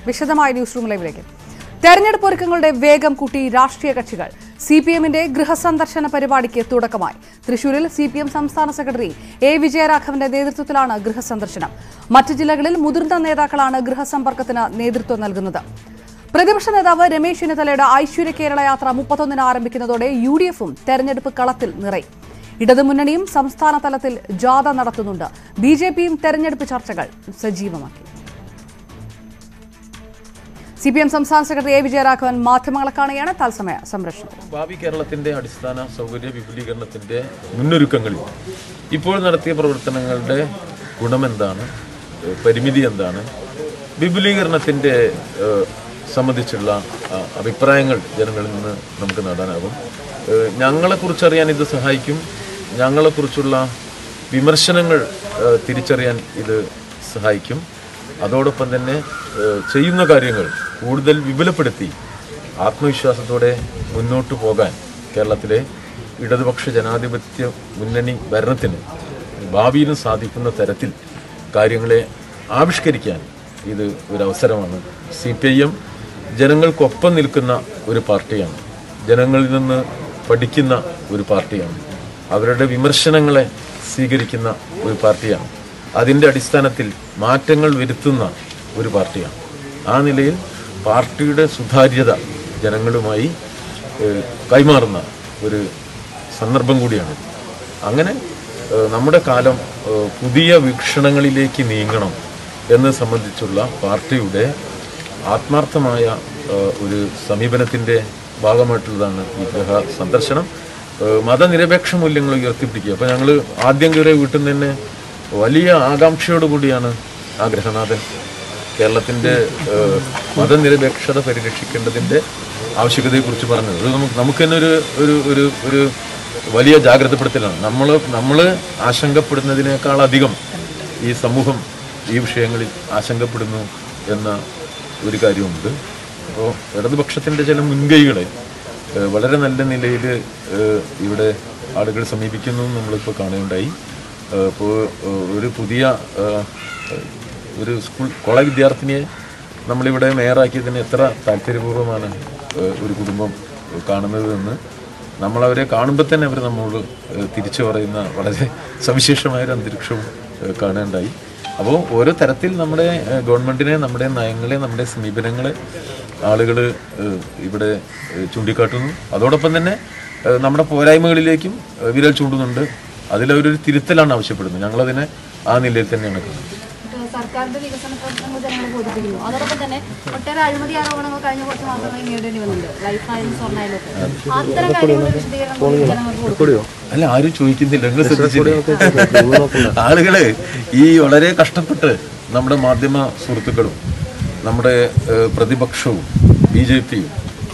വിശദമായ news room ലൈവിലേക്ക് തെരഞ്ഞെടുപ്പ് ഒരുക്കങ്ങളുടെ വേഗം കൂട്ടി രാഷ്ട്രീയ കക്ഷികൾ സി പി എമ്മിന്റെ ഗൃഹസന്ദർശന പരിപാടിക്ക് തുടക്കമായി തൃശൂരിൽ സി പി എം സംസ്ഥാന സെക്രട്ടറി എ വിജയരാഘവന്റെ നേതൃത്വത്തിലാണ് ഗൃഹസന്ദർശനം മറ്റ് ജില്ലകളിൽ മുതിർന്ന നേതാക്കളാണ് ഗൃഹസമ്പർക്കത്തിന് നേതൃത്വം നൽകുന്നത് പ്രതിപക്ഷ നേതാവ് രമേശ് ചെന്നിത്തലയുടെ ഐശ്വര്യ കേരള യാത്ര മുപ്പത്തൊന്നിന് ആരംഭിക്കുന്നതോടെ യു ഡി എഫും തെരഞ്ഞെടുപ്പ് കളത്തിൽ നിറയും ഇടതുമുന്നണിയും സംസ്ഥാന തലത്തിൽ ജാഥ നടത്തുന്നുണ്ട് ബി ജെ പിയും തെരഞ്ഞെടുപ്പ് ചർച്ചകൾ സജീവമാക്കി സി പി എം സംസ്ഥാന സെക്രട്ടറി എ വിജയരാഘവൻ മാധ്യമങ്ങളെ കാണുകയാണ് തത്സമയ സംരക്ഷണം ഭാവി കേരളത്തിന്റെ അടിസ്ഥാന സൗകര്യ വിപുലീകരണത്തിന്റെ മുന്നൊരുക്കങ്ങളിൽ ഇപ്പോൾ നടത്തിയ പ്രവർത്തനങ്ങളുടെ ഗുണമെന്താണ് ഏഹ് പരിമിതി എന്താണ് വിപുലീകരണത്തിന്റെ ഏഹ് സംബന്ധിച്ചുള്ള ആ, അഭിപ്രായങ്ങൾ ജനങ്ങളിൽ നിന്ന് നമുക്ക് നേടാനാകും ഏഹ് ഞങ്ങളെക്കുറിച്ചറിയാൻ ഇത് സഹായിക്കും ഞങ്ങളെക്കുറിച്ചുള്ള വിമർശനങ്ങൾ ഏഹ് തിരിച്ചറിയാൻ ഇത് സഹായിക്കും അതോടൊപ്പം തന്നെ ഏഹ് ചെയ്യുന്ന കാര്യങ്ങൾ കൂടുതൽ വിപുലപ്പെടുത്തി ആത്മവിശ്വാസത്തോടെ മുന്നോട്ട് പോകാൻ കേരളത്തിലെ ഇടതുപക്ഷ ജനാധിപത്യ മുന്നണി ഭരണത്തിന് ഭാവിയിലും സാധിക്കുന്ന തരത്തിൽ കാര്യങ്ങളെ ആവിഷ്കരിക്കാൻ ഇത് ഒരു അവസരമാണ് സി പി ഐ എം ജനങ്ങൾക്കൊപ്പം നിൽക്കുന്ന ഒരു പാർട്ടിയാണ് ജനങ്ങളിൽ നിന്ന് പഠിക്കുന്ന ഒരു പാർട്ടിയാണ് അവരുടെ വിമർശനങ്ങളെ സ്വീകരിക്കുന്ന ഒരു പാർട്ടിയാണ് അതിൻ്റെ അടിസ്ഥാനത്തിൽ മാറ്റങ്ങൾ വരുത്തുന്ന ഒരു പാർട്ടിയാണ് ആ നിലയിൽ പാർട്ടിയുടെ സുതാര്യത ജനങ്ങളുമായി ഏഹ്, കൈമാറുന്ന ഒരു സന്ദർഭം കൂടിയാണ് അങ്ങനെ ഏഹ്, നമ്മുടെ കാലം ഏഹ്, പുതിയ വീക്ഷണങ്ങളിലേക്ക് നീങ്ങണം എന്ന് സംബന്ധിച്ചുള്ള പാർട്ടിയുടെ ആത്മാർത്ഥമായ ഏഹ്, ഒരു സമീപനത്തിൻ്റെ ഭാഗമായിട്ടുള്ളതാണ് ഈ ഗ്രഹ സന്ദർശനം ഏഹ്, മതനിരപേക്ഷ മൂല്യങ്ങൾ ഉയർത്തിപ്പിടിക്കുക അപ്പോൾ ഞങ്ങൾ ആദ്യം കയറിയ വീട്ടിൽ നിന്ന് തന്നെ വലിയ ആകാംക്ഷയോടുകൂടിയാണ് ആ ഗ്രഹനാഥൻ കേരളത്തിൻ്റെ ഏഹ്, മതനിരപേക്ഷത പരിരക്ഷിക്കേണ്ടതിൻ്റെ ആവശ്യകതയെക്കുറിച്ച് പറഞ്ഞത് അത് നമുക്ക് നമുക്ക് തന്നെ ഒരു ഒരു ഒരു ഒരു വലിയ ജാഗ്രതപ്പെടുത്തലാണ് നമ്മൾ നമ്മൾ ആശങ്കപ്പെടുന്നതിനേക്കാൾ അധികം ഈ സമൂഹം ഈ വിഷയങ്ങളിൽ ആശങ്കപ്പെടുന്നു എന്ന ഒരു കാര്യമുണ്ട് അപ്പോൾ ഇടതുപക്ഷത്തിൻ്റെ ചില മുൻകൈകളെ ഏഹ്, വളരെ നല്ല നിലയിൽ ഇവിടെ ആളുകൾ സമീപിക്കുന്നു നമ്മളിപ്പോൾ കാണുകയുണ്ടായി ഏഹ്, ഇപ്പോൾ ഏഹ്, ഒരു പുതിയ ഏഹ്, ഒരു സ്കൂൾ കോളേജ് വിദ്യാർത്ഥിനിയെ നമ്മളിവിടെ മേയറാക്കിയതിന് എത്ര താല്പര്യപൂർവ്വമാണ് ഏഹ്, ഒരു കുടുംബം കാണുന്നത് എന്ന് നമ്മളവരെ കാണുമ്പോൾ തന്നെ അവർ നമ്മോട് ഏഹ്, തിരിച്ചു പറയുന്ന വളരെ സവിശേഷമായ ഒരു അന്തരീക്ഷവും ഏഹ്, കാണുകയുണ്ടായി അപ്പോൾ ഓരോ തരത്തിൽ നമ്മുടെ ഏഹ്, ഗവൺമെൻറ്റിനെ നമ്മുടെ നയങ്ങളെ നമ്മുടെ സമീപനങ്ങളെ ആളുകൾ ഇവിടെ ഏഹ്, ചൂണ്ടിക്കാട്ടുന്നു അതോടൊപ്പം തന്നെ ഏഹ്, നമ്മുടെ പോരായ്മകളിലേക്കും ഏഹ്, വിരൽ ചൂണ്ടുന്നുണ്ട് അതിലവരൊരു തിരുത്തലാണ് ആവശ്യപ്പെടുന്നത് ഞങ്ങളതിനെ ആ നിലയിൽ തന്നെയാണ് കാണുന്നത് സർക്കാരിന്റെ വികസന പ്രവർത്തനങ്ങൾ ജനങ്ങളെ ബോധിപ്പിക്കുന്നു അതോടൊപ്പം തന്നെ ഒട്ടേറെ അഴിമതി ആരോപണങ്ങൾ കഴിഞ്ഞ കുറച്ച് മാസമായി നേരിടേണ്ടി വന്നിട്ടുണ്ട് ലൈഫായാലും സ്വർണ്ണായാലും ഒക്കെ അത്തരം കാര്യങ്ങളുടെ വിശദീകരണം കൂടി ജനങ്ങൾക്ക് കൊടുക്കും അല്ല ആരും ചോദിക്കുന്നില്ല നിങ്ങൾ ശ്രദ്ധിച്ചില്ലേ ആളുകള് ഈ വളരെ കഷ്ടപ്പെട്ട് നമ്മുടെ മാധ്യമ സുഹൃത്തുക്കളും നമ്മുടെ ഏഹ്, പ്രതിപക്ഷവും ബി ജെ പിയും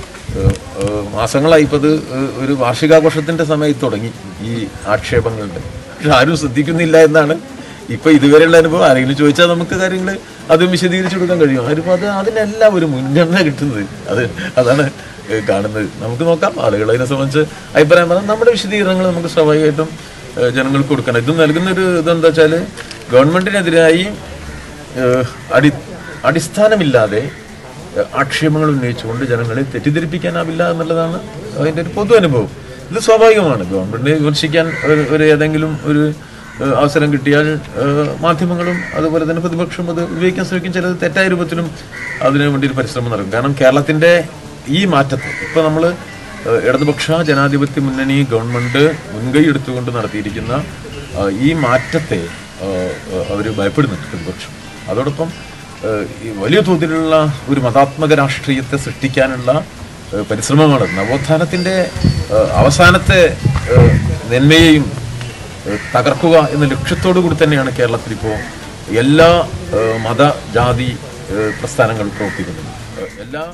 മാസങ്ങളായി ഇപ്പം അത് ഏഹ്, ഒരു വാർഷികാഘോഷത്തിന്റെ സമയത്ത് തുടങ്ങി ഈ ആക്ഷേപങ്ങളുടെ പക്ഷെ ആരും ശ്രദ്ധിക്കുന്നില്ല എന്നാണ് ഇപ്പൊ ഇതുവരെയുള്ള അനുഭവം ആരെങ്കിലും ചോദിച്ചാൽ നമുക്ക് കാര്യങ്ങൾ അതും വിശദീകരിച്ചു കൊടുക്കാൻ കഴിയും ആരും അത് അതിനെല്ലാം ഒരു മുൻഗണന കിട്ടുന്നത് അത് അതാണ് ഏഹ്, കാണുന്നത് നമുക്ക് നോക്കാം ആളുകൾ അതിനെ സംബന്ധിച്ച് അഭിപ്രായം പറഞ്ഞാൽ നമ്മുടെ വിശദീകരണങ്ങൾ നമുക്ക് സ്വാഭാവികമായിട്ടും ഏഹ്, ജനങ്ങൾക്ക് കൊടുക്കണം ഇത് നൽകുന്ന ഒരു ഇതെന്താ വെച്ചാൽ ഗവൺമെന്റിനെതിരായി ഏഹ്, അടി അടിസ്ഥാനമില്ലാതെ ഏഹ്, ആക്ഷേപങ്ങൾ ഉന്നയിച്ചുകൊണ്ട് ജനങ്ങളെ തെറ്റിദ്ധരിപ്പിക്കാനാവില്ല എന്നുള്ളതാണ് അതിൻ്റെ ഒരു പൊതു അനുഭവം ഇത് സ്വാഭാവികമാണ് ഗവൺമെന്റിനെ വിമർശിക്കാൻ ഒരു- ഒരു ഏതെങ്കിലും ഒരു ഏഹ്, അവസരം കിട്ടിയാൽ ഏഹ്, മാധ്യമങ്ങളും അതുപോലെ തന്നെ പ്രതിപക്ഷവും അത് ഉപയോഗിക്കാൻ ശ്രമിക്കും ചിലത് തെറ്റായ രൂപത്തിലും അതിനു വേണ്ടി ഒരു പരിശ്രമം നടക്കും കാരണം കേരളത്തിന്റെ ഈ മാറ്റത്തെ ഇപ്പൊ നമ്മൾ ഇടതുപക്ഷ ജനാധിപത്യ മുന്നണി ഗവൺമെന്റ് മുൻകൈ എടുത്തുകൊണ്ട് നടത്തിയിരിക്കുന്ന ഏഹ്, ഈ മാറ്റത്തെ അവർ ഭയപ്പെടുന്നുണ്ട് പ്രതിപക്ഷം അതോടൊപ്പം ഏഹ്, ഈ വലിയ തോതിലുള്ള ഒരു മതാത്മക രാഷ്ട്രീയത്തെ സൃഷ്ടിക്കാനുള്ള ഏഹ്, പരിശ്രമമാണ് നവോത്ഥാനത്തിന്റെ ഏഹ്, അവസാനത്തെ ഏഹ്, നന്മയെയും ഏഹ്, തകർക്കുക എന്ന ലക്ഷ്യത്തോടു കൂടി തന്നെയാണ് കേരളത്തിൽ ഇപ്പോൾ എല്ലാ ഏഹ്, മത ജാതി ഏഹ്, പ്രസ്ഥാനങ്ങളും പ്രവർത്തിക്കുന്നത് ഏഹ്, എല്ലാ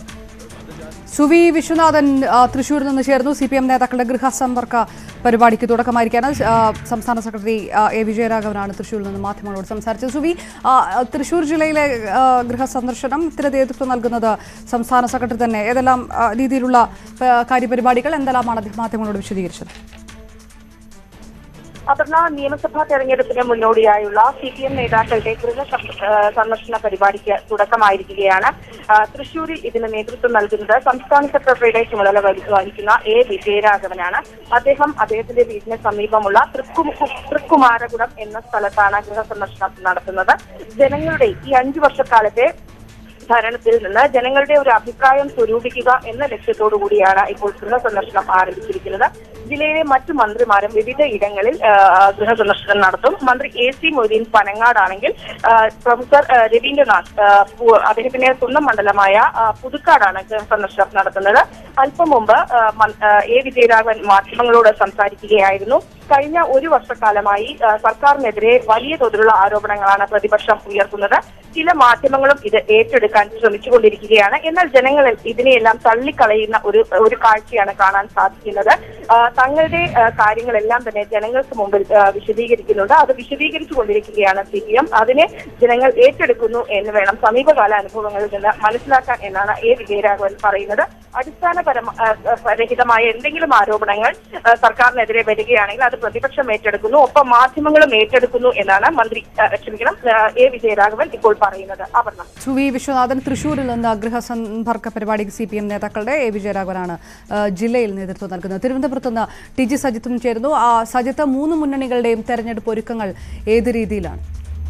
സുവി വിശ്വനാഥൻ ആ, തൃശൂരിൽ നിന്ന് ചേർന്നു സി പി എം നേതാക്കളുടെ ഗൃഹസമ്പർക്ക പരിപാടിക്ക് തുടക്കമായിരിക്കാണ് ആ, സംസ്ഥാന സെക്രട്ടറി ആ, എ വിജയരാഘവനാണ് തൃശൂരിൽ നിന്ന് മാധ്യമങ്ങളോട് സംസാരിച്ചത് സുവി ആ, തൃശൂർ ജില്ലയിലെ ആ, ഗൃഹസന്ദർശനം ഇത്തരം നേതൃത്വം നൽകുന്നത് സംസ്ഥാന സെക്രട്ടറി തന്നെ ഏതെല്ലാം ആ, രീതിയിലുള്ള ആ, കാര്യപരിപാടികൾ എന്തെല്ലാമാണ് അദ്ദേഹം മാധ്യമങ്ങളോട് വിശദീകരിച്ചത് അപർണ നിയമസഭാ തെരഞ്ഞെടുപ്പിന് മുന്നോടിയായുള്ള സി പി എം നേതാക്കളുടെ ഗൃഹ സം- ആ, സന്ദർശന പരിപാടിക്ക് തുടക്കമായിരിക്കുകയാണ് ആ, തൃശൂരിൽ ഇതിന് നേതൃത്വം നൽകുന്നത് സംസ്ഥാന സെക്രട്ടറിയുടെ ചുമതല വഹി- വഹിക്കുന്ന എ വിജയരാഘവനാണ് അദ്ദേഹം അദ്ദേഹത്തിന്റെ വീടിന് സമീപമുള്ള തൃക്കു- തൃക്കുമാരകുളം എന്ന സ്ഥലത്താണ് ഗൃഹ സന്ദർശനം നടത്തുന്നത് ജനങ്ങളുടെ ഈ അഞ്ചു വർഷക്കാലത്തെ ഭരണത്തിൽ നിന്ന് ജനങ്ങളുടെ ഒരു അഭിപ്രായം സ്വരൂപിക്കുക എന്ന ലക്ഷ്യത്തോടു കൂടിയാണ് ഇപ്പോൾ ഗൃഹ സന്ദർശനം ആരംഭിച്ചിരിക്കുന്നത് ജില്ലയിലെ മറ്റു മന്ത്രിമാരും വിവിധ ഇടങ്ങളിൽ ആ, ഗൃഹ സന്ദർശനം നടത്തും മന്ത്രി എ സി മൊയ്തീൻ പനങ്ങാടാണെങ്കിൽ ആ, പ്രൊഫസർ ആ, രവീന്ദ്രനാഥ് ആ, പു- അദ്ദേഹത്തിന്റെ സ്വന്തം മണ്ഡലമായ ആ, പുതുക്കാടാണ് ഗൃഹ സന്ദർശനം നടത്തുന്നത് അല്പം മുമ്പ് ആ, മൻ- ആ, എ വിജയരാഘവൻ മാധ്യമങ്ങളോട് സംസാരിക്കുകയായിരുന്നു കഴിഞ്ഞ ഒരു വർഷക്കാലമായി ആ, സർക്കാരിനെതിരെ വലിയ തോതിലുള്ള ആരോപണങ്ങളാണ് പ്രതിപക്ഷം ഉയർത്തുന്നത് ചില മാധ്യമങ്ങളും ഇത് ഏറ്റെടുക്കാൻ ശ്രമിച്ചുകൊണ്ടിരിക്കുകയാണ് എന്നാൽ ജനങ്ങൾ ഇതിനെയെല്ലാം തള്ളിക്കളയുന്ന ഒരു ഒരു കാഴ്ചയാണ് കാണാൻ സാധിക്കുന്നത് ആ, തങ്ങളുടെ ആ, കാര്യങ്ങളെല്ലാം തന്നെ ജനങ്ങൾക്ക് മുമ്പിൽ ആ, വിശദീകരിക്കുന്നുണ്ട് അത് വിശദീകരിച്ചു കൊണ്ടിരിക്കുകയാണ് സി പി എം അതിനെ ജനങ്ങൾ ഏറ്റെടുക്കുന്നു എന്ന് വേണം സമീപകാല അനുഭവങ്ങളിൽ നിന്ന് മനസ്സിലാക്കാൻ എന്നാണ് എ വിജയരാഘവൻ പറയുന്നത് അടിസ്ഥാനപരമ ആ, ആ, രഹിതമായ എന്തെങ്കിലും ആരോപണങ്ങൾ ആ, സർക്കാരിനെതിരെ വരികയാണെങ്കിൽ അത് പ്രതിപക്ഷം ഏറ്റെടുക്കുന്നു ഒപ്പം മാധ്യമങ്ങളും ഏറ്റെടുക്കുന്നു എന്നാണ് മന്ത്രി ആ, ക്ഷമിക്കണം ആ, എ വിജയരാഘവൻ ഇപ്പോൾ പറയുന്നത് അപർണ ശ്രീ വി വിശ്വനാഥൻ തൃശൂരിൽ നിന്ന് ഗൃഹസമ്പർക്ക പരിപാടിക്ക് സി പി എം നേതാക്കളുടെ എ വിജയരാഘവനാണ് ആ, ജില്ലയിൽ നേതൃത്വം നൽകുന്നത് തിരുവനന്തപുരത്ത് നിന്ന് ടി ജി സജിത്തും ചേരുന്നു ആ സജിത്ത് മൂന്ന് മുന്നണികളുടെയും തെരഞ്ഞെടുപ്പ് ഒരുക്കങ്ങൾ ഏത് രീതിയിലാണ്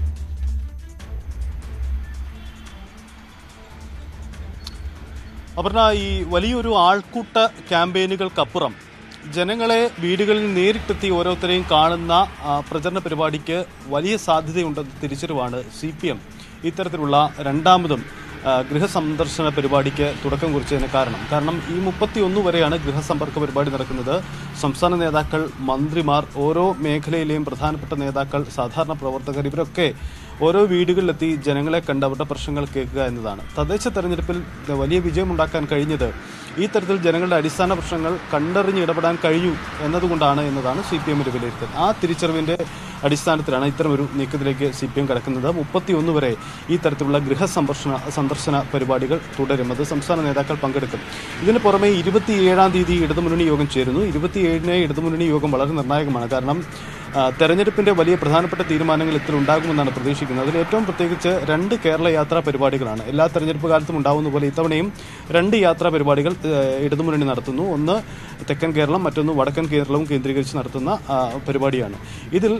അപർണ ഈ വലിയൊരു ആൾക്കൂട്ട ക്യാമ്പയിനുകൾക്കപ്പുറം ജനങ്ങളെ വീടുകളിൽ നേരിട്ടെത്തി ഓരോരുത്തരെയും കാണുന്ന ആ, പ്രചരണ പരിപാടിക്ക് വലിയ സാധ്യതയുണ്ടെന്ന തിരിച്ചറിവാണ് സി പി എം ഇത്തരത്തിലുള്ള രണ്ടാമതും ആ, ഗൃഹസന്ദർശന പരിപാടിക്ക് തുടക്കം കുറിച്ചതിന് കാരണം കാരണം ഈ മുപ്പത്തി ഒന്ന് വരെയാണ് ഗൃഹസമ്പർക്ക പരിപാടി നടക്കുന്നത് സംസ്ഥാന നേതാക്കൾ മന്ത്രിമാർ ഓരോ മേഖലയിലെയും പ്രധാനപ്പെട്ട നേതാക്കൾ സാധാരണ പ്രവർത്തകർ ഇവരൊക്കെ ഓരോ വീടുകളിലെത്തി ജനങ്ങളെ കണ്ട് അവരുടെ പ്രശ്നങ്ങൾ കേൾക്കുക എന്നതാണ് തദ്ദേശ തെരഞ്ഞെടുപ്പിൽ വലിയ വിജയമുണ്ടാക്കാൻ കഴിഞ്ഞത് ഈ തരത്തിൽ ജനങ്ങളുടെ അടിസ്ഥാന പ്രശ്നങ്ങൾ കണ്ടറിഞ്ഞ് ഇടപെടാൻ കഴിഞ്ഞു എന്നതുകൊണ്ടാണ് എന്നതാണ് സി പി എമ്മിന്റെ വിലയിരുത്തൽ ആ തിരിച്ചറിവിന്റെ അടിസ്ഥാനത്തിലാണ് ഇത്തരമൊരു നീക്കത്തിലേക്ക് സി പി എം കടക്കുന്നത് മുപ്പത്തിയൊന്ന് വരെ ഈ തരത്തിലുള്ള ഗൃഹസന്ദർശന സന്ദർശന പരിപാടികൾ തുടരും അത് സംസ്ഥാന നേതാക്കൾ പങ്കെടുക്കും ഇതിന് പുറമെ ഇരുപത്തിയേഴാം തീയതി ഇടതുമുന്നണി യോഗം ചേരുന്നു ഇരുപത്തിയേഴിന് ഇടതുമുന്നണി യോഗം വളരെ നിർണായകമാണ് കാരണം ആ, തെരഞ്ഞെടുപ്പിന്റെ വലിയ പ്രധാനപ്പെട്ട തീരുമാനങ്ങൾ ഇതിൽ ഉണ്ടാകുമെന്നാണ് പ്രതീക്ഷിക്കുന്നത് അതിൽ ഏറ്റവും പ്രത്യേകിച്ച് രണ്ട് കേരള യാത്രാ പരിപാടികളാണ് എല്ലാ തെരഞ്ഞെടുപ്പ് കാലത്തും ഉണ്ടാകുന്ന പോലെ ഇത്തവണയും രണ്ട് യാത്രാ പരിപാടികൾ ഏ, ഇടതുമുന്നണി നടത്തുന്നു ഒന്ന് തെക്കൻ കേരളം മറ്റൊന്ന് വടക്കൻ കേരളവും കേന്ദ്രീകരിച്ച് നടത്തുന്ന ആ, പരിപാടിയാണ് ഇതിൽ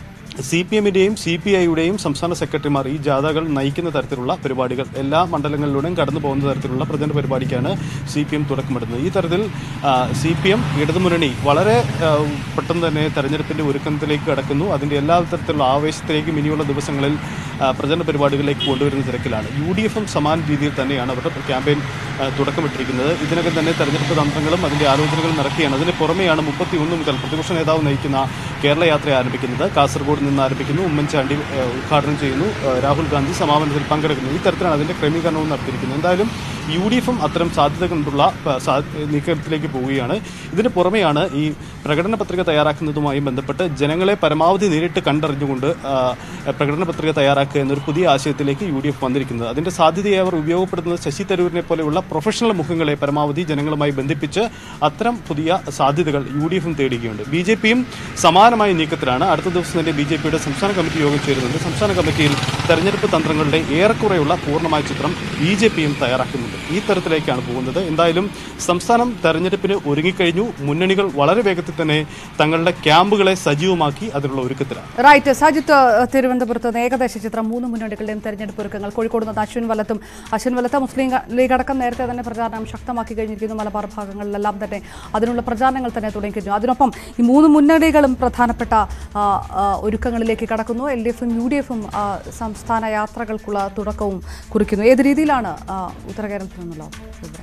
സി പി എമ്മിൻ്റെയും സി പി ഐയുടെയും സംസ്ഥാന സെക്രട്ടറിമാർ ഈ ജാഥകൾ നയിക്കുന്ന തരത്തിലുള്ള പരിപാടികൾ എല്ലാ മണ്ഡലങ്ങളിലൂടെയും കടന്നു പോകുന്ന തരത്തിലുള്ള പ്രചരണ പരിപാടിക്കാണ് സി പി എം തുടക്കമിടുന്നത് ഈ തരത്തിൽ സി പി എം ഇടതുമുന്നണി വളരെ ആ, പെട്ടെന്ന് തന്നെ തെരഞ്ഞെടുപ്പിന്റെ ഒരുക്കത്തിലേക്ക് കടക്കുന്നു അതിന്റെ എല്ലാ തരത്തിലുള്ള ആവേശത്തിലേക്കും ഇനിയുള്ള ദിവസങ്ങളിൽ ആ, പ്രചരണ പരിപാടികളിലേക്ക് കൊണ്ടുവരുന്ന തിരക്കിലാണ് യു ഡി എഫും സമാന രീതിയിൽ തന്നെയാണ് അവരുടെ ക്യാമ്പയിൻ ആ, തുടക്കമിട്ടിരിക്കുന്നത് ഇതിനകം തന്നെ തെരഞ്ഞെടുപ്പ് തന്ത്രങ്ങളും അതിന്റെ ആലോചനകളും നടക്കുകയാണ് അതിന് പുറമെയാണ് മുപ്പത്തി ഒന്ന് മുതൽ പ്രതിപക്ഷ നേതാവ് നയിക്കുന്ന കേരള യാത്ര ആരംഭിക്കുന്നത് കാസർഗോഡ് നിന്ന് ആരംഭിക്കുന്നു ഉമ്മൻചാണ്ടി ആ, ഉദ്ഘാടനം ചെയ്യുന്നു ആ, രാഹുൽ ഗാന്ധി സമാപനത്തിൽ പങ്കെടുക്കുന്നു ഈ തരത്തിലാണ് അതിന്റെ ക്രമീകരണവും നടത്തിയിരിക്കുന്നത് എന്തായാലും യു ഡി എഫും അത്തരം സാധ്യത കൊണ്ടുള്ള ആ, സാ- നീക്കത്തിലേക്ക് പോവുകയാണ് ഇതിന് പുറമെയാണ് ഈ പ്രകടന പത്രിക തയ്യാറാക്കുന്നതുമായി ബന്ധപ്പെട്ട് ജനങ്ങളെ പരമാവധി നേരിട്ട് കണ്ടറിഞ്ഞുകൊണ്ട് ആ, പ്രകടന പത്രിക തയ്യാറാക്കുക എന്നൊരു പുതിയ ആശയത്തിലേക്ക് യു ഡി എഫ് വന്നിരിക്കുന്നത് അതിന്റെ സാധ്യതയെ അവർ ഉപയോഗപ്പെടുത്തുന്നത് ശശി തരൂരിനെ പോലെയുള്ള പ്രൊഫഷണൽ മുഖങ്ങളെ പരമാവധി ജനങ്ങളുമായി ബന്ധിപ്പിച്ച് അത്തരം പുതിയ സാധ്യതകൾ യു ഡി എഫും തേടുകയുണ്ട് ബി ജെ പിയും സമാനമായ നീക്കത്തിലാണ് അടുത്ത ദിവസം തന്നെ ബി ജെ പിയുടെ സംസ്ഥാന കമ്മിറ്റി യോഗം ചേരുന്നുണ്ട് സംസ്ഥാന കമ്മിറ്റിയിൽ തെരഞ്ഞെടുപ്പ് തന്ത്രങ്ങളുടെ ഏറെക്കുറെയുള്ള പൂർണ്ണമായ ചിത്രം ബി ജെ പിയും തയ്യാറാക്കുന്നുണ്ട് ഈ തരത്തിലേക്കാണ് പോകുന്നത് എന്തായാലും സംസ്ഥാനം തെരഞ്ഞെടുപ്പിന് ഒരുങ്ങിക്കഴിഞ്ഞു മുന്നണികൾ വളരെ വേഗത്തിൽ തന്നെ തങ്ങളുടെ ക്യാമ്പുകളെ സജീവമാക്കി അതിനുള്ള ഒരുക്കത്തിലാണ് റൈറ്റ് സജിത്ത് തിരുവനന്തപുരത്ത് നിന്ന് ഏകദേശ ചിത്രം മൂന്ന് മുന്നണികളുടെയും തെരഞ്ഞെടുപ്പ് ഒരുക്കങ്ങൾ കോഴിക്കോട് നിന്ന് അശ്വിൻ വലത്തും അശ്വിൻ വലത്ത് മുസ്ലിം ലീഗ് അടക്കം നേരത്തെ തന്നെ പ്രചാരണം ശക്തമാക്കി കഴിഞ്ഞിരിക്കുന്നു മലബാർ ഭാഗങ്ങളിലെല്ലാം തന്നെ അതിനുള്ള പ്രചാരണങ്ങൾ തന്നെ തുടങ്ങിക്കഴിഞ്ഞു അതിനൊപ്പം ഈ മൂന്ന് മുന്നണികളും പ്രധാനപ്പെട്ട ആ, ആ, ഒരുക്കങ്ങളിലേക്ക് കടക്കുന്നു എൽ ഡി എഫും യു ഡി എഫും സംസ്ഥാന യാത്രകൾക്കുള്ള തുടക്കവും കുറിക്കുന്നു ഏത് രീതിയിലാണ് ആ, ഉത്തര കേരളത്തിൽ നിന്നുള്ള വിവരം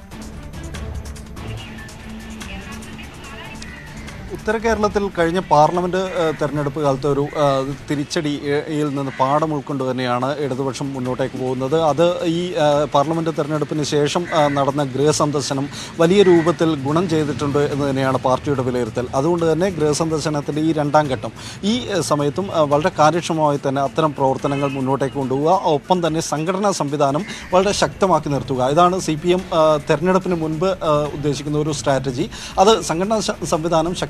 ഉത്തര കേരളത്തിൽ കഴിഞ്ഞ പാർലമെന്റ് ഏഹ്, തെരഞ്ഞെടുപ്പ് കാലത്തെ ഒരു ഏഹ്, തിരിച്ചടിയിൽ നിന്ന് പാഠം ഉൾക്കൊണ്ട് തന്നെയാണ് ഇടതുപക്ഷം മുന്നോട്ടേക്ക് പോകുന്നത് അത് ഈ ഏഹ്, പാർലമെന്റ് തെരഞ്ഞെടുപ്പിന് ശേഷം ഏഹ്, നടന്ന ഗൃഹസന്ദർശനം വലിയ രൂപത്തിൽ ഗുണം ചെയ്തിട്ടുണ്ട് എന്ന് തന്നെയാണ് പാർട്ടിയുടെ വിലയിരുത്തൽ അതുകൊണ്ട് തന്നെ ഗൃഹസന്ദർശനത്തിന്റെ ഈ രണ്ടാം ഘട്ടം ഈ ഏഹ്, സമയത്തും ഏഹ്, വളരെ കാര്യക്ഷമമായി തന്നെ അത്തരം പ്രവർത്തനങ്ങൾ മുന്നോട്ടേക്ക് കൊണ്ടുപോവുക ഒപ്പം തന്നെ സംഘടനാ സംവിധാനം വളരെ ശക്തമാക്കി നിർത്തുക ഇതാണ് സി പി എം തെരഞ്ഞെടുപ്പിന് മുൻപ് ഏഹ്, ഉദ്ദേശിക്കുന്ന ഒരു സ്ട്രാറ്റജി അത് സംഘടനാ ശ- സംവിധാനം ശക്തി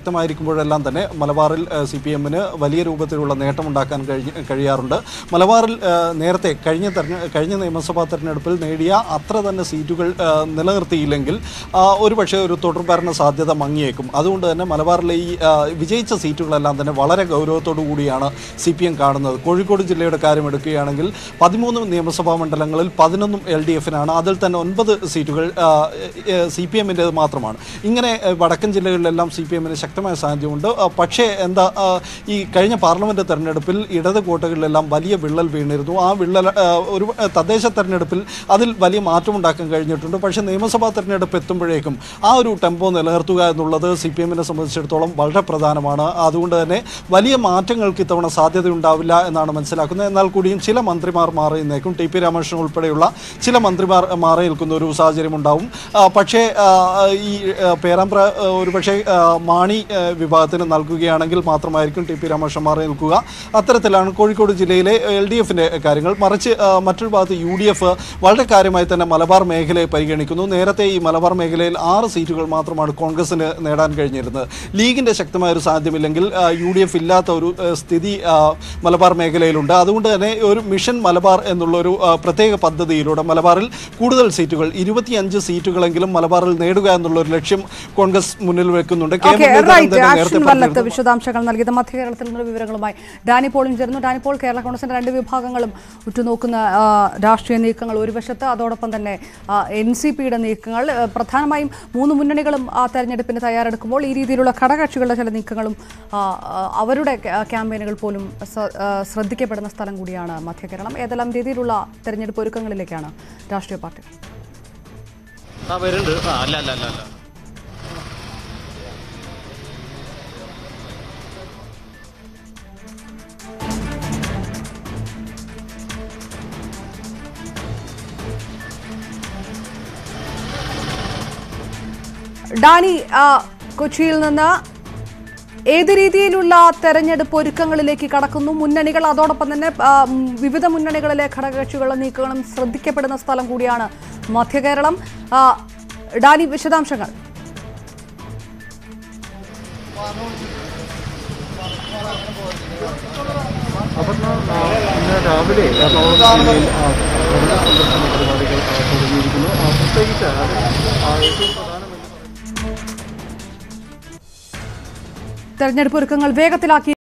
ശക്തമായിരിക്കുമ്പോഴെല്ലാം തന്നെ മലബാറിൽ സി പി എമ്മിന് വലിയ രൂപത്തിലുള്ള നേട്ടമുണ്ടാക്കാൻ കഴിഞ്ഞ് കഴിയാറുണ്ട് മലബാറിൽ ആ, നേരത്തെ കഴിഞ്ഞ തെരഞ്ഞ കഴിഞ്ഞ നിയമസഭാ തെരഞ്ഞെടുപ്പിൽ നേടിയ അത്ര തന്നെ സീറ്റുകൾ ആ, നിലനിർത്തിയില്ലെങ്കിൽ ആ, ഒരുപക്ഷെ ഒരു തുടർഭരണ സാധ്യത മങ്ങിയേക്കും അതുകൊണ്ട് തന്നെ മലബാറിലെ ഈ ആ, വിജയിച്ച സീറ്റുകളെല്ലാം തന്നെ വളരെ ഗൗരവത്തോടു കൂടിയാണ് സി പി എം കാണുന്നത് കോഴിക്കോട് ജില്ലയുടെ കാര്യം എടുക്കുകയാണെങ്കിൽ പതിമൂന്ന് നിയമസഭാ മണ്ഡലങ്ങളിൽ പതിനൊന്നും എൽ ഡി എഫിനാണ് അതിൽ തന്നെ ഒൻപത് സീറ്റുകൾ സി പി എമ്മിൻ്റേത് മാത്രമാണ് ഇങ്ങനെ ആ, വടക്കൻ ജില്ലകളിലെല്ലാം സി പി എമ്മിന് ശക്തമായ സാന്നിധ്യമുണ്ട് ആ, പക്ഷേ എന്താ ആ, ഈ കഴിഞ്ഞ പാർലമെന്റ് തെരഞ്ഞെടുപ്പിൽ ഇടത് കോട്ടകളിലെല്ലാം വലിയ വിള്ളൽ വീണിരുന്നു ആ വിള്ളൽ ആ, ഒരു ആ, തദ്ദേശ തെരഞ്ഞെടുപ്പിൽ അതിൽ വലിയ മാറ്റമുണ്ടാക്കാൻ കഴിഞ്ഞിട്ടുണ്ട് പക്ഷേ നിയമസഭാ തെരഞ്ഞെടുപ്പ് എത്തുമ്പോഴേക്കും ആ ഒരു ടെമ്പോ നിലനിർത്തുക എന്നുള്ളത് സി പി എമ്മിനെ സംബന്ധിച്ചിടത്തോളം വളരെ പ്രധാനമാണ് അതുകൊണ്ട് തന്നെ വലിയ മാറ്റങ്ങൾക്ക് ഇത്തവണ സാധ്യതയുണ്ടാവില്ല എന്നാണ് മനസ്സിലാക്കുന്നത് എന്നാൽ കൂടിയും ചില മന്ത്രിമാർ മാറി നിന്നേക്കും ടി പി രാമകൃഷ്ണൻ ഉൾപ്പെടെയുള്ള ചില മന്ത്രിമാർ മാറി നിൽക്കുന്ന ഒരു സാഹചര്യം ഉണ്ടാവും ആ, പക്ഷേ ആ, ഈ ആ, പേരാമ്പ്ര ആ, ഒരുപക്ഷെ ആ, മാണി ആ, വിഭാഗത്തിന് നൽകുകയാണെങ്കിൽ മാത്രമായിരിക്കും ടി പി രാമകൃഷ്ണൻ മാറി നിൽക്കുക അത്തരത്തിലാണ് കോഴിക്കോട് ജില്ലയിലെ എൽ ഡി എഫിൻ്റെ കാര്യങ്ങൾ മറിച്ച് ആ, മറ്റൊരു ഭാഗത്ത് യു ഡി എഫ് വളരെ കാര്യമായി തന്നെ മലബാർ മേഖലയെ പരിഗണിക്കുന്നു നേരത്തെ ഈ മലബാർ മേഖലയിൽ ആറ് സീറ്റുകൾ മാത്രമാണ് കോൺഗ്രസിന് നേടാൻ കഴിഞ്ഞിരുന്നത് ലീഗിൻ്റെ ശക്തമായ ഒരു സാധ്യമില്ലെങ്കിൽ ആ, യു ഡി എഫ് ഇല്ലാത്ത ഒരു ആ, സ്ഥിതി ആ, മലബാർ മേഖലയിലുണ്ട് അതുകൊണ്ട് തന്നെ ഒരു മിഷൻ മലബാർ എന്നുള്ള ഒരു ആ, പ്രത്യേക പദ്ധതിയിലൂടെ മലബാറിൽ കൂടുതൽ സീറ്റുകൾ ഇരുപത്തിയഞ്ച് സീറ്റുകളെങ്കിലും മലബാറിൽ നേടുക എന്നുള്ള ഒരു ലക്ഷ്യം കോൺഗ്രസ് മുന്നിൽ വെക്കുന്നുണ്ട് കെ. ഓക്കെ മുരളീധരൻ റൈറ്റ് തന്നെ ആക്ഷൻ നേരത്തെ വല്ലത്ത് പറഞ്ഞിരുന്നു. വിശദാംശങ്ങൾ നൽകിയത് മധ്യ കേരളത്തിൽ നിന്നുള്ള വിവരങ്ങളുമായി ഡാനി പോളും ചേർന്നു ഡാനി പോൾ കേരള കോൺഗ്രസിന്റെ രണ്ട് വിഭാഗങ്ങളും ഉറ്റുനോക്കുന്ന ആ, രാഷ്ട്രീയ നീക്കങ്ങൾ ഒരു വശത്ത് അതോടൊപ്പം തന്നെ എൻ സി പിയുടെ നീക്കങ്ങൾ ആ, പ്രധാനമായും മൂന്ന് മുന്നണികളും ആ തെരഞ്ഞെടുപ്പിന് തയ്യാറെടുക്കുമ്പോൾ ഈ രീതിയിലുള്ള ഘടകകക്ഷികളുടെ ചില നീക്കങ്ങളും ആ, ആ, അവരുടെ ക്യാ- ക്യാമ്പയിനുകൾ പോലും സ- ആ, ശ്രദ്ധിക്കപ്പെടുന്ന സ്ഥലം കൂടിയാണ് മധ്യ കേരളം ഏതെല്ലാം രീതിയിലുള്ള തെരഞ്ഞെടുപ്പ് ഒരുക്കങ്ങളിലേക്കാണ് രാഷ്ട്രീയ പാർട്ടികൾ ആ വരുന്നുണ്ട് ആ അല്ല അല്ല അല്ല അല്ല ഡാനി ആ, കൊച്ചിയിൽ നിന്ന് ഏത് രീതിയിലുള്ള തെരഞ്ഞെടുപ്പ് ഒരുക്കങ്ങളിലേക്ക് കടക്കുന്നു മുന്നണികൾ അതോടൊപ്പം തന്നെ ആ, ഉം, വിവിധ മുന്നണികളിലെ ഘടകകക്ഷികളുടെ നീക്കങ്ങളും ശ്രദ്ധിക്കപ്പെടുന്ന സ്ഥലം കൂടിയാണ് മധ്യകേരളം ആ, ഡാനി വിശദാംശങ്ങൾ ഇന്ന് രാവിലെ എറണാകുളം ജില്ലയിൽ ആ, ഭരണ സംരക്ഷണ പരിപാടികൾ ആ, തുടങ്ങിയിരിക്കുന്നു ആ, പ്രത്യേകിച്ച് അത് ആ, ഏറ്റവും പ്രധാനമെന്ന് തെരഞ്ഞെടുപ്പ് ഒരുക്കങ്ങൾ വേഗത്തിലാക്കി